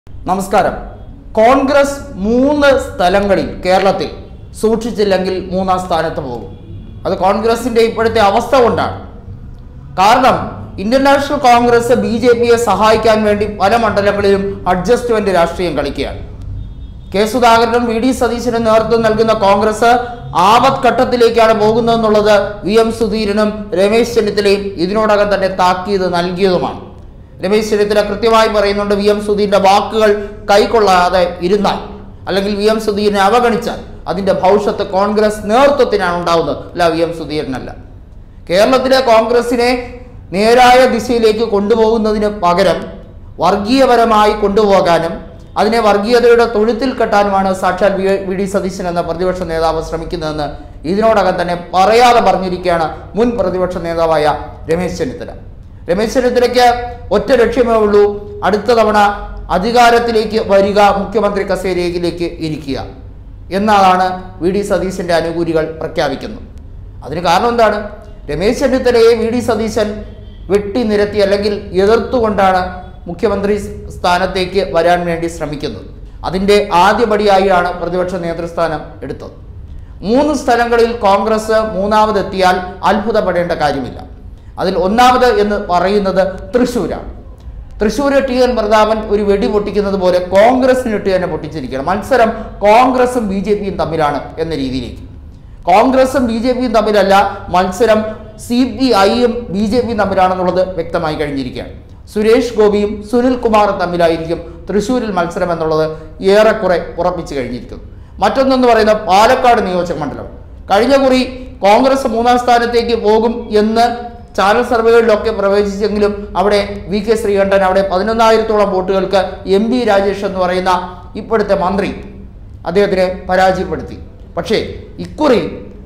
നമസ്കാരം കോൺഗ്രസ് മൂന്ന് സ്ഥലങ്ങളിൽ കേരളത്തിൽ സൂക്ഷിച്ചില്ലെങ്കിൽ മൂന്നാം സ്ഥാനത്ത് പോകും അത് കോൺഗ്രസിന്റെ ഇപ്പോഴത്തെ അവസ്ഥ കൊണ്ടാണ് കാരണം Indian National Congress B J പിയെ സഹായിക്കാൻ വേണ്ടി പല മണ്ഡലങ്ങളിലും അഡ്ജസ്റ്റ്മെന്റ് രാഷ്ട്രീയം കളിക്കുകയാണ് കെ സുധാകരനും വി ഡി സതീശനും നേതൃത്വം നൽകുന്ന കോൺഗ്രസ് ആപത് ഘട്ടത്തിലേക്കാണ് പോകുന്നതെന്നുള്ളത് വി എം സുധീരനും രമേശ് ചെന്നിത്തലയും ഇതിനോടകം തന്നെ താക്കീത് നൽകിയതുമാണ് രമേശ് ചെന്നിത്തല കൃത്യമായി പറയുന്നുണ്ട് വി എം സുധീരന്റെ വാക്കുകൾ കൈക്കൊള്ളാതെ ഇരുന്നാൽ അല്ലെങ്കിൽ വി എം സുധീരനെ അവഗണിച്ചാൽ അതിന്റെ ഭവിഷ്യത്ത് കോൺഗ്രസ് നേതൃത്വത്തിനാണ് ഉണ്ടാവുന്നത് അല്ല വി എം സുധീരനല്ല കേരളത്തിലെ കോൺഗ്രസിനെ നേരായ ദിശയിലേക്ക് കൊണ്ടുപോകുന്നതിന് പകരം വർഗീയപരമായി കൊണ്ടുപോകാനും അതിനെ വർഗീയതയുടെ തൊഴുത്തിൽ കെട്ടാനുമാണ് സാക്ഷാൽ വി വി ഡി സതീശൻ എന്ന പ്രതിപക്ഷ നേതാവ് ശ്രമിക്കുന്നതെന്ന് ഇതിനോടകം തന്നെ പറയാതെ പറഞ്ഞിരിക്കുകയാണ് മുൻ പ്രതിപക്ഷ നേതാവായ രമേശ് ചെന്നിത്തല രമേശ് ചെന്നിത്തലയ്ക്ക് ഒറ്റ ലക്ഷ്യമേ ഉള്ളൂ അടുത്ത തവണ അധികാരത്തിലേക്ക് വരിക മുഖ്യമന്ത്രി കസേരയിലേക്ക് ഇരിക്കുക എന്നതാണ് വി ഡി സതീശന്റെ അനുകൂലികൾ പ്രഖ്യാപിക്കുന്നത് അതിന് കാരണം എന്താണ് രമേശ് ചെന്നിത്തലയെ വി ഡി സതീശൻ വെട്ടി നിരത്തി അല്ലെങ്കിൽ എതിർത്തുകൊണ്ടാണ് മുഖ്യമന്ത്രി സ്ഥാനത്തേക്ക് വരാൻ വേണ്ടി ശ്രമിക്കുന്നത് അതിൻ്റെ ആദ്യപടിയായാണ് പ്രതിപക്ഷ നേതൃസ്ഥാനം എടുത്തത് മൂന്ന് സ്ഥലങ്ങളിൽ കോൺഗ്രസ് മൂന്നാമതെത്തിയാൽ അത്ഭുതപ്പെടേണ്ട കാര്യമില്ല അതിൽ ഒന്നാമത് എന്ന് പറയുന്നത് തൃശ്ശൂരാണ് തൃശ്ശൂർ ടി എൻ പ്രതാപൻ ഒരു വെടി പൊട്ടിക്കുന്നത് പോലെ കോൺഗ്രസിന് ഇട്ട് തന്നെ പൊട്ടിച്ചിരിക്കുകയാണ് മത്സരം കോൺഗ്രസും ബി ജെ പിയും തമ്മിലാണ് എന്ന രീതിയിലേക്ക് കോൺഗ്രസും ബി ജെ പിയും തമ്മിലല്ല മത്സരം സി പി ഐയും ബി ജെ പിയും തമ്മിലാണെന്നുള്ളത് വ്യക്തമായി കഴിഞ്ഞിരിക്കുകയാണ് സുരേഷ് ഗോപിയും സുനിൽ കുമാറും തമ്മിലായിരിക്കും തൃശ്ശൂരിൽ മത്സരം എന്നുള്ളത് ഏറെക്കുറെ ഉറപ്പിച്ചു കഴിഞ്ഞിരിക്കുന്നു മറ്റൊന്നെന്ന് പറയുന്നത് പാലക്കാട് നിയോജക മണ്ഡലം കഴിഞ്ഞ കുറി കോൺഗ്രസ് മൂന്നാം സ്ഥാനത്തേക്ക് പോകും എന്ന് ചാനൽ സർവേകളിലൊക്കെ പ്രവേശിച്ചെങ്കിലും അവിടെ വി കെ ശ്രീകണ്ഠൻ അവിടെ പതിനൊന്നായിരത്തോളം വോട്ടുകൾക്ക് എം ബി രാജേഷ് എന്ന് പറയുന്ന ഇപ്പോഴത്തെ മന്ത്രി അദ്ദേഹത്തിനെ പരാജയപ്പെടുത്തി പക്ഷേ ഇക്കുറി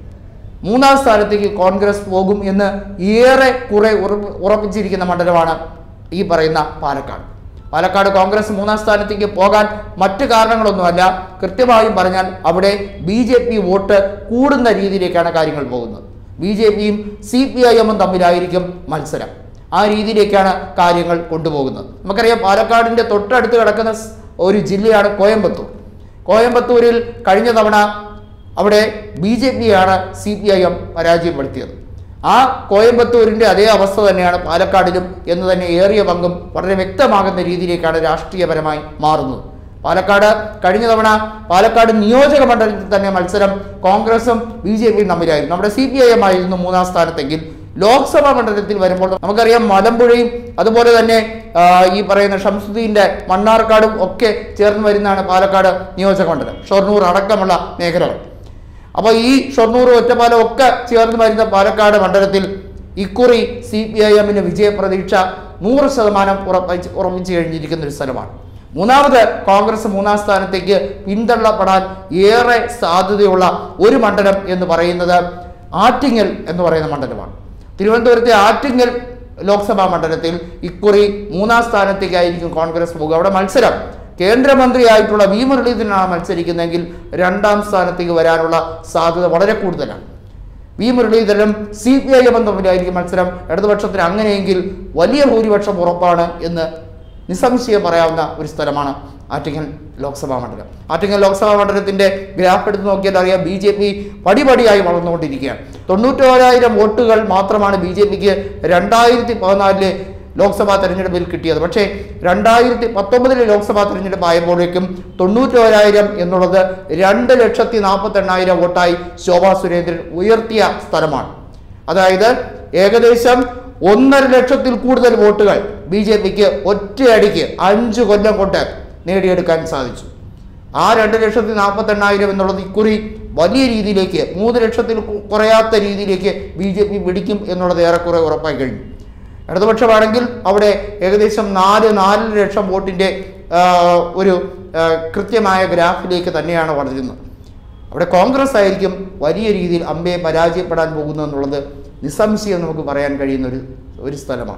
മൂന്നാം സ്ഥാനത്തേക്ക് കോൺഗ്രസ് പോകും എന്ന് ഏറെ കുറെ ഉറപ്പ് ഉറപ്പിച്ചിരിക്കുന്ന മണ്ഡലമാണ് ഈ പറയുന്ന പാലക്കാട് പാലക്കാട് കോൺഗ്രസ് മൂന്നാം സ്ഥാനത്തേക്ക് പോകാൻ മറ്റു കാരണങ്ങളൊന്നുമല്ല കൃത്യമായും പറഞ്ഞാൽ അവിടെ ബി ജെ പി വോട്ട് കൂടുന്ന രീതിയിലേക്കാണ് കാര്യങ്ങൾ പോകുന്നത് ബി ജെ പിയും സി പി ഐ എമ്മും തമ്മിലായിരിക്കും മത്സരം ആ രീതിയിലേക്കാണ് കാര്യങ്ങൾ കൊണ്ടുപോകുന്നത് നമുക്കറിയാം പാലക്കാടിൻ്റെ തൊട്ടടുത്ത് കിടക്കുന്ന സ് ഒരു ജില്ലയാണ് കോയമ്പത്തൂർ കോയമ്പത്തൂരിൽ കഴിഞ്ഞ തവണ അവിടെ ബി ജെ പിയാണ് സി പി ഐ എം പരാജയപ്പെടുത്തിയത് ആ കോയമ്പത്തൂരിൻ്റെ അതേ അവസ്ഥ തന്നെയാണ് പാലക്കാടിലും എന്ന് തന്നെ ഏറിയ പങ്കും വളരെ വ്യക്തമാകുന്ന രീതിയിലേക്കാണ് രാഷ്ട്രീയപരമായി മാറുന്നത് പാലക്കാട് കഴിഞ്ഞ തവണ പാലക്കാട് നിയോജക മണ്ഡലത്തിൽ തന്നെ മത്സരം കോൺഗ്രസും ബി ജെ പിയും തമ്മിലായിരുന്നു നമ്മുടെ സി പി ഐ എം ആയിരുന്നു മൂന്നാം സ്ഥാനത്തെങ്കിൽ ലോക്സഭാ മണ്ഡലത്തിൽ വരുമ്പോൾ നമുക്കറിയാം മലമ്പുഴയും അതുപോലെ തന്നെ ആ, ഈ പറയുന്ന ഷംസുദ്ദീൻ്റെ മണ്ണാർക്കാടും ഒക്കെ ചേർന്ന് വരുന്നതാണ് പാലക്കാട് നിയോജക മണ്ഡലം ഷൊർണൂർ അടക്കമുള്ള മേഖലകൾ അപ്പോൾ ഈ ഷൊർണൂർ ഒറ്റപ്പാലം ഒക്കെ ചേർന്ന് വരുന്ന പാലക്കാട് മണ്ഡലത്തിൽ ഇക്കുറി സി പി ഐ എമ്മിന് വിജയപ്രതീക്ഷ നൂറ് ശതമാനം ഉറപ്പിച്ച് ഉറപ്പിച്ചു കഴിഞ്ഞിരിക്കുന്ന ഒരു സ്ഥലമാണ് മൂന്നാമത് കോൺഗ്രസ് മൂന്നാം സ്ഥാനത്തേക്ക് പിന്തള്ളപ്പെടാൻ ഏറെ സാധ്യതയുള്ള ഒരു മണ്ഡലം എന്ന് പറയുന്നത് ആറ്റിങ്ങൽ എന്ന് പറയുന്ന മണ്ഡലമാണ് തിരുവനന്തപുരത്തെ ആറ്റിങ്ങൽ ലോക്സഭാ മണ്ഡലത്തിൽ ഇക്കുറി മൂന്നാം സ്ഥാനത്തേക്കായിരിക്കും കോൺഗ്രസ് പോകുക അവിടെ മത്സരം കേന്ദ്രമന്ത്രിയായിട്ടുള്ള വി മുരളീധരനാണ് മത്സരിക്കുന്നതെങ്കിൽ രണ്ടാം സ്ഥാനത്തേക്ക് വരാനുള്ള സാധ്യത വളരെ കൂടുതലാണ് വി മുരളീധരനും സി പി ഐ എമ്മും തമ്മിലായിരിക്കും മത്സരം ഇടതുപക്ഷത്തിന് അങ്ങനെയെങ്കിൽ വലിയ ഭൂരിപക്ഷം ഉറപ്പാണ് എന്ന് നിസ്സംശയം പറയാവുന്ന ഒരു സ്ഥലമാണ് ആറ്റിങ്ങൽ ലോക്സഭാ മണ്ഡലം ആറ്റിങ്ങൽ ലോക്സഭാ മണ്ഡലത്തിന്റെ ഗ്രാഫ് എടുത്ത് നോക്കിയാൽ അറിയാം ബി ജെ പി പടിപടിയായി വളർന്നുകൊണ്ടിരിക്കുകയാണ് തൊണ്ണൂറ്റോരായിരം വോട്ടുകൾ മാത്രമാണ് ബി ജെ പിക്ക് രണ്ടായിരത്തി പതിനാലിലെ ലോക്സഭാ തെരഞ്ഞെടുപ്പിൽ കിട്ടിയത് പക്ഷേ രണ്ടായിരത്തി പത്തൊമ്പതിലെ ലോക്സഭാ തെരഞ്ഞെടുപ്പ് ആയപ്പോഴേക്കും തൊണ്ണൂറ്റോരായിരം എന്നുള്ളത് രണ്ട് ലക്ഷത്തി നാൽപ്പത്തി എണ്ണായിരം വോട്ടായി ശോഭാ സുരേന്ദ്രൻ ഉയർത്തിയ സ്ഥലമാണ് അതായത് ഏകദേശം ഒന്നര ലക്ഷത്തിൽ കൂടുതൽ വോട്ടുകൾ ബി ജെ പിക്ക് ഒറ്റയടിക്ക് അഞ്ച് കൊല്ലം കൊണ്ട് നേടിയെടുക്കാൻ സാധിച്ചു ആ രണ്ട് ലക്ഷത്തി നാൽപ്പത്തി എണ്ണായിരം എന്നുള്ളത് ഇക്കുറി വലിയ രീതിയിലേക്ക് മൂന്ന് ലക്ഷത്തിൽ കു- കുറയാത്ത രീതിയിലേക്ക് ബി ജെ പി പിടിക്കും എന്നുള്ളത് ഏറെക്കുറെ ഉറപ്പായി കഴിഞ്ഞു ഇടതുപക്ഷമാണെങ്കിൽ അവിടെ ഏകദേശം നാല് നാലര ലക്ഷം വോട്ടിൻ്റെ ആ, ഒരു ആ, കൃത്യമായ ഗ്രാഫിലേക്ക് തന്നെയാണ് വളരുന്നത് അവിടെ കോൺഗ്രസ് ആയിരിക്കും വലിയ രീതിയിൽ അമ്പയെ പരാജയപ്പെടാൻ പോകുന്നു എന്നുള്ളത് നിസ്സംശയം നമുക്ക് പറയാൻ കഴിയുന്ന ഒരു ഒരു സ്ഥലമാണ്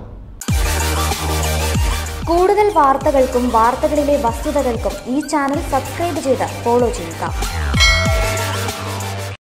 കൂടുതൽ വാർത്തകൾക്കും വാർത്തകളിലെ വസ്തുതകൾക്കും ഈ ചാനൽ സബ്സ്ക്രൈബ് ചെയ്ത് ഫോളോ ചെയ്യുക